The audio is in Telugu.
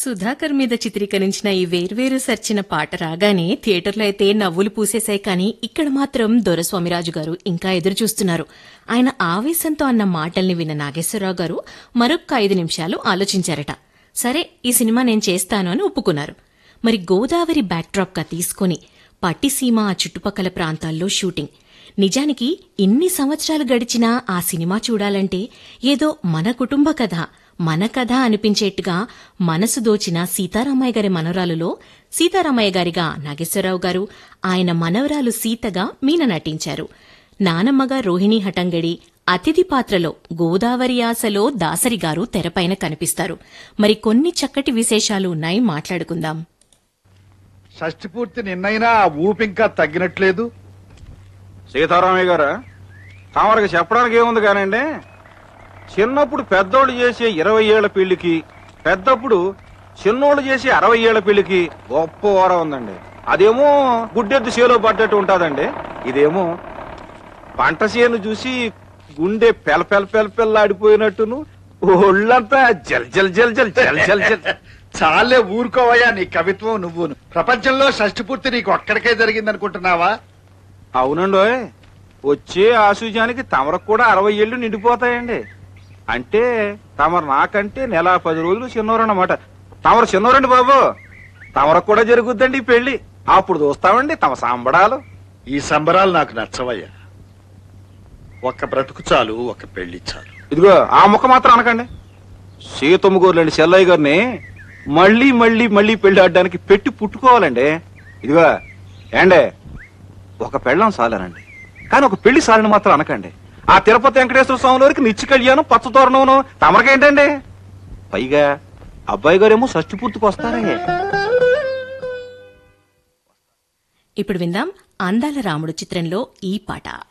సుధాకర్ మీద చిత్రీకరించిన ఈ వేర్వేరు సర్చిన పాట రాగానే థియేటర్లో అయితే నవ్వులు పూసేశాయి కానీ ఇక్కడ మాత్రం దొరస్వామిరాజు గారు ఇంకా ఎదురు చూస్తున్నారు ఆయన ఆవేశంతో అన్న మాటల్ని విన్న నాగేశ్వరరావు గారు మరొక్క ఐదు నిమిషాలు ఆలోచించారట సరే ఈ సినిమా నేను చేస్తాను అని ఒప్పుకున్నారు మరి గోదావరి బ్యాక్డ్రాప్గా తీసుకుని పట్టిసీమ ఆ చుట్టుపక్కల ప్రాంతాల్లో షూటింగ్ నిజానికి ఇన్ని సంవత్సరాలు గడిచినా ఆ సినిమా చూడాలంటే ఏదో మన కుటుంబ కథ మన కథ అనిపించేట్టుగా మనసు దోచిన సీతారామయ్య గారి మనవరాలులో సీతారామయ్య గారిగా నాగేశ్వరరావు గారు ఆయన మనవరాలు సీతగా మీన నటించారు నానమ్మగా రోహిణి హటంగడి అతిథి పాత్రలో గోదావరి ఆశలో దాసరి గారు తెరపైన కనిపిస్తారు మరి కొన్ని చక్కటి విశేషాలు ఉన్నాయి మాట్లాడుకుందాం షష్టి పూర్తి నిన్నైనా ఆ ఊపి ఇంకా తగ్గినట్లేదు సీతారామయ్య గారా తమరికి చెప్పడానికి ఏముంది కానండి చిన్నప్పుడు పెద్దోళ్ళు చేసే ఇరవై ఏళ్ల పెళ్లికి పెద్దప్పుడు చిన్నోళ్ళు చేసే అరవై ఏళ్ల పెళ్లికి గొప్ప ఓర ఉందండి అదేమో గుడ్డెద్దు చేలో పడ్డట్టు ఉంటదండి ఇదేమో పంట చేను చూసి గుండె పెల పెల పెల పెల్లాడిపోయినట్టును ఒళ్ళంతా జల్ జల్ జల్ జల్ జల్ జల్ జల్ చాలే ఊరుకోవయ్యా నీ కవిత్వం నువ్వును ప్రపంచంలో షష్టి పూర్తి నీకు ఒక్కడికే జరిగిందనుకుంటున్నావా అవునండోయ్ వచ్చే ఆశుజానికి తమరకు కూడా అరవై ఏళ్ళు నిండిపోతాయండి అంటే తమరు నాకంటే నెల పది రోజులు చిన్నోరన్నమాట తమరు చిన్నోరండి బాబు తమరకు కూడా జరుగుద్దండి ఈ పెళ్లి అప్పుడు చూస్తామండి తమ సంబడాలు ఈ సంబరాలు నాకు నచ్చవయ్యా ఒక్క బ్రతుకు చాలు ఒక పెళ్లి చాలు ఇదిగో ఆ ముక్క మాత్రం అనకండి సీతమ్మ గోర్లండి చెల్లయ్య గారిని మళ్ళీ మళ్ళీ మళ్ళీ పెళ్లి ఆడడానికి పెట్టి పుట్టుకోవాలండి ఇదిగో ఏండే ఒక పెళ్ళం సాలేనండి కానీ ఒక పెళ్లి సాలని మాత్రం అనకండి ఆ తిరుపతి వెంకటేశ్వర స్వామి వారికి నిత్య కళ్యాణం పచ్చతోరణం తమరకేంటండి పైగా అబ్బాయి గారేమో షష్టి పూర్తికి వస్తారే ఇప్పుడు విందాం అందాల రాముడు చిత్రంలో ఈ పాట